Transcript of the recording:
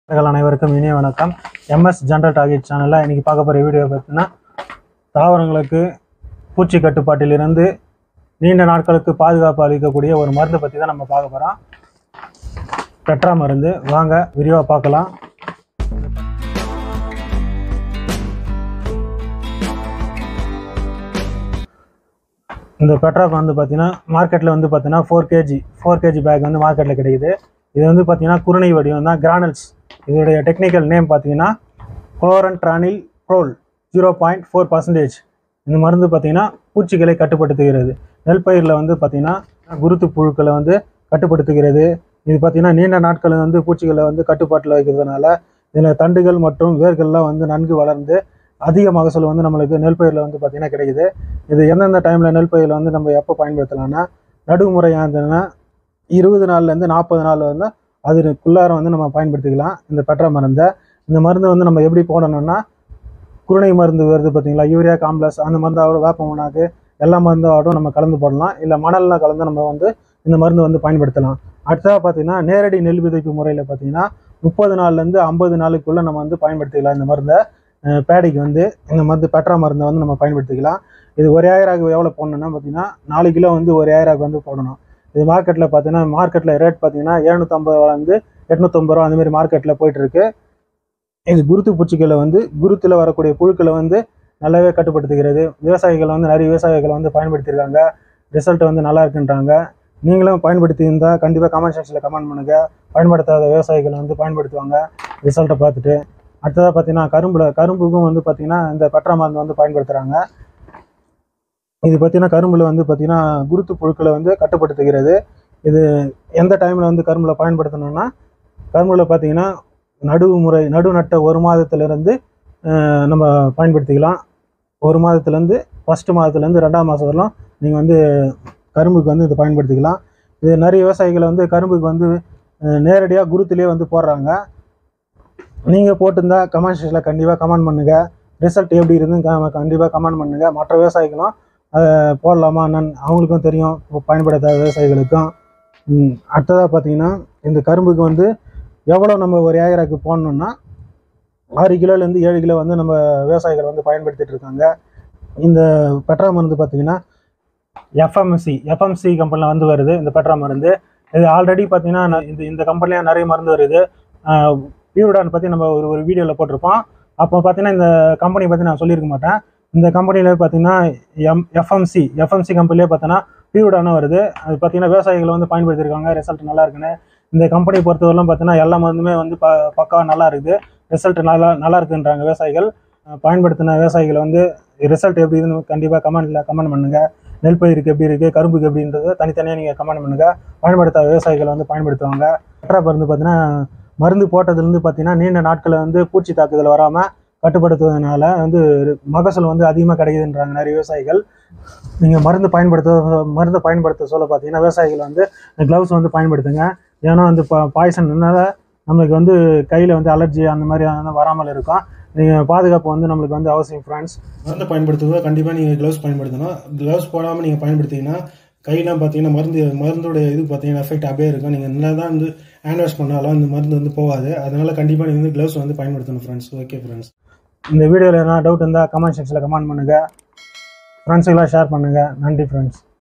நண்பர்கள் அனைவருக்கும் இனிய வணக்கம் எம்எஸ் ஜென்ரல் டார்கெட் சேனலில் இன்றைக்கி பார்க்க போகிற வீடியோ பார்த்தீங்கன்னா தாவரங்களுக்கு பூச்சி கட்டுப்பாட்டிலிருந்து நீண்ட நாட்களுக்கு பாதுகாப்பு அளிக்கக்கூடிய ஒரு மருந்து பற்றி தான் நம்ம பார்க்க போகிறோம் பெட்ரா மருந்து வாங்க விரிவாக பார்க்கலாம் இந்த பெட்ரா வந்து பார்த்தீங்கன்னா மார்க்கெட்டில் வந்து பார்த்தீங்கன்னா four KG four KG bag வந்து மார்க்கெட்டில் கிடைக்குது இது வந்து பார்த்தீங்கன்னா குருணை வடிவம் தான் கிரானல்ஸ் இதோடைய டெக்னிக்கல் நேம் பார்த்தீங்கன்னா chlorantraniliprole zero point four percentage இந்த மருந்து பார்த்தீங்கன்னா பூச்சிகளை கட்டுப்படுத்துகிறது நெல் பயிரில் வந்து பார்த்தீங்கன்னா குருத்து புழுக்களை வந்து கட்டுப்படுத்துகிறது இது பார்த்தீங்கன்னா நீண்ட நாட்கள் வந்து பூச்சிகளை வந்து கட்டுப்பாட்டில் வைக்கிறதுனால இதில் தண்டுகள் மற்றும் வேர்கள்லாம் வந்து நன்கு வளர்ந்து அதிக மகசூல் வந்து நம்மளுக்கு நெல் பயிரில் வந்து பார்த்திங்கன்னா கிடைக்குது இது எந்தெந்த டைமில் நெல் பயிரில் வந்து நம்ம எப்போ பயன்படுத்தலாம்னா நடுமுறையாக இருந்ததுன்னா இருபது நாள்லேருந்து நாற்பது நாள் வந்து அதுக்குள்ளார வந்து நம்ம பயன்படுத்திக்கலாம் இந்த பெட்ரா மருந்தை இந்த மருந்து வந்து நம்ம எப்படி போடணும்னா குருணை மருந்து வருது பார்த்தீங்களா யூரியா காம்ப்ளெக்ஸ் அந்த மருந்தோட வேப்ப முன்னாக்கு எல்லா மருந்தோடும் நம்ம கலந்து போடலாம் இல்லை மணலில் கலந்து நம்ம வந்து இந்த மருந்து வந்து பயன்படுத்தலாம் அடுத்ததாக பார்த்தீங்கன்னா நேரடி நெல் விதைப்பு முறையில் பார்த்தீங்கன்னா முப்பது நாள்லேருந்து ஐம்பது நாளுக்குள்ளே நம்ம வந்து பயன்படுத்திக்கலாம் இந்த மருந்தை அஹ் பேடைக்கு வந்து இந்த மருந்து பெட்ரா மருந்தை வந்து நம்ம பயன்படுத்திக்கலாம் இது ஒரு ஏக்கராக்கு எவ்வளோ போடணும்னா பார்த்தீங்கன்னா நாலு கிலோ வந்து ஒரு ஏக்கராக்கு வந்து போடணும் இது மார்க்கெட்டில் பார்த்தீங்கன்னா மார்க்கெட்டில் ரேட் பார்த்தீங்கன்னா எழுநூற்றம்பது ரூபாலேருந்து எட்நூற்றம்பது ரூபா அந்த மாதிரி மார்க்கெட்டில் போயிட்டு இருக்கு இது குருத்து பூச்சிகளை வந்து குருத்தில் வரக்கூடிய புழுக்களை வந்து நல்லாவே கட்டுப்படுத்துகிறது விவசாயிகள் வந்து நிறைய விவசாயிகள் வந்து பயன்படுத்தியிருக்காங்க ரிசல்ட் வந்து நல்லா இருக்குன்றாங்க நீங்களும் பயன்படுத்தி இருந்தால் கண்டிப்பாக கமெண்ட் செக்ஷனில் கமெண்ட் பண்ணுங்கள் பயன்படுத்தாத விவசாயிகள் வந்து பயன்படுத்துவாங்க ரிசல்ட்டை பார்த்துட்டு அடுத்ததாக பார்த்தீங்கன்னா கரும்பில் கரும்புக்கும் வந்து பார்த்தீங்கன்னா இந்த பெட்ரா மருந்து வந்து பயன்படுத்துகிறாங்க இது பார்த்தீங்கன்னா கரும்பில் வந்து பார்த்தீங்கன்னா குருத்து புழுக்களை வந்து கட்டுப்படுத்துகிறது இது எந்த டைமில் வந்து கரும்பில் பயன்படுத்தணும்னா கரும்பில் பார்த்தீங்கன்னா நடுவு முறை நடு நட்ட ஒரு மாதத்துலேருந்து நம்ம பயன்படுத்திக்கலாம் ஒரு மாதத்துலேருந்து ஃபஸ்ட்டு மாதத்துலேருந்து ரெண்டாம் மாதம் வரலாம் நீங்கள் வந்து கரும்புக்கு வந்து இதை பயன்படுத்திக்கலாம் இது நிறைய விவசாயிகள் வந்து கரும்புக்கு வந்து நேரடியாக குருத்துலேயே வந்து போடுறாங்க நீங்கள் போட்டிருந்தா கமெண்ட் செக்ஷனில் கண்டிப்பாக கமெண்ட் பண்ணுங்கள் ரிசல்ட் எப்படி இருக்குன்னு கண்டிப்பாக கமெண்ட் பண்ணுங்கள் மற்ற விவசாயிகளும் அதை போடலாமா என்னன்னு அவங்களுக்கும் தெரியும் இப்போ பயன்படுத்தாத விவசாயிகளுக்கும் ம், அடுத்ததாக பார்த்தீங்கன்னா இந்த கரும்புக்கு வந்து எவ்வளோ நம்ம ஒரு ஏக்கராக்கு போடணுன்னா ஆறு கிலோலேருந்து ஏழு கிலோ வந்து நம்ம விவசாயிகள் வந்து பயன்படுத்திட்டு இருக்காங்க இந்த பெட்ரா மருந்து பார்த்தீங்கன்னா எஃப்எம்சி எஃப்எம்சி கம்பெனியில் வந்து வருது இந்த பெட்ரா மருந்து இது ஆல்ரெடி பார்த்தீங்கன்னா ந- இந்த இந்த கம்பெனியாக நிறைய மருந்து வருது பியூடான் பற்றி நம்ம ஒரு ஒரு வீடியோவில் போட்டிருப்போம் அப்போ பார்த்தீங்கன்னா இந்த கம்பெனி பற்றி நான் சொல்லியிருக்க மாட்டேன் இந்த கம்பெனியில் பார்த்தீங்கன்னா எம் எஃப்எம்சி எஃப்எம்சி கம்பெனிலே பார்த்தோன்னா பியூடானும் வருது அது பார்த்தீங்கன்னா விவசாயிகள் வந்து பயன்படுத்தியிருக்காங்க ரிசல்ட் நல்லா இருக்குன்னு இந்த கம்பெனி பொறுத்தவரையிலும் பார்த்தீங்கன்னா எல்லா மருந்துமே வந்து ப பக்காவாக நல்லா இருக்குது ரிசல்ட் நல்லா நல்லா இருக்குன்றாங்க விவசாயிகள் அஹ் பயன்படுத்தின விவசாயிகள் வந்து ரிசல்ட் எப்படி இருக்குன்னு கண்டிப்பாக கமெண்ட்டில் கமெண்ட் பண்ணுங்கள் நெல் பயிருக்கு எப்படி இருக்குது கரும்புக்கு எப்படின்றது தனித்தனியாக நீங்கள் கமெண்ட் பண்ணுங்கள் பயன்படுத்தாத விவசாயிகள் வந்து பயன்படுத்துவாங்க பெட்ரா மருந்து பார்த்தீங்கன்னா மருந்து போட்டதுலேருந்து பார்த்தீங்கன்னா நீண்ட நாட்களில் வந்து பூச்சி தாக்குதல் வராமல் கட்டுப்படுத்துவதனால வந்து மகசூல் வந்து அதிகமாக கிடைக்குதுன்றாங்க நிறைய விவசாயிகள் நீங்கள் மருந்து பயன்படுத்த மருந்தை பயன்படுத்த சொல்ல பார்த்தீங்கன்னா விவசாயிகள் வந்து க்ளவுஸ் வந்து பயன்படுத்துங்க ஏன்னா வந்து பா பாய்சன்னால நம்மளுக்கு வந்து கையில் வந்து அலர்ஜி அந்த மாதிரி வந்து வராமல் இருக்கும் நீங்கள் பாதுகாப்பு வந்து நம்மளுக்கு வந்து அவசியம் ஃப்ரெண்ட்ஸ் மருந்து பயன்படுத்தும்போது கண்டிப்பாக நீங்கள் க்ளவுஸ் பயன்படுத்தணும் க்ளவுஸ் போடாமல் நீங்கள் பயன்படுத்திங்கன்னா கையெல்லாம் பார்த்தீங்கன்னா மருந்து மருந்தோட இது பார்த்தீங்கன்னா எஃபெக்ட் அப்படியே இருக்கும் நீங்கள் நல்லா தான் வந்து ஹேண்ட் வாஷ் பண்ணாலும் இந்த மருந்து வந்து போகாது அதனால கண்டிப்பாக நீங்கள் வந்து க்ளவுஸ் வந்து பயன்படுத்தணும் ஃப்ரெண்ட்ஸ் ஓகே ஃப்ரெண்ட்ஸ் இந்த வீடியோவில் எதனா டவுட் இருந்தால் கமெண்ட் செக்ஷனில் கமெண்ட் பண்ணுங்கள் ஃப்ரெண்ட்ஸுக்கெல்லாம் ஷேர் பண்ணுங்கள் நன்றி ஃப்ரெண்ட்ஸ்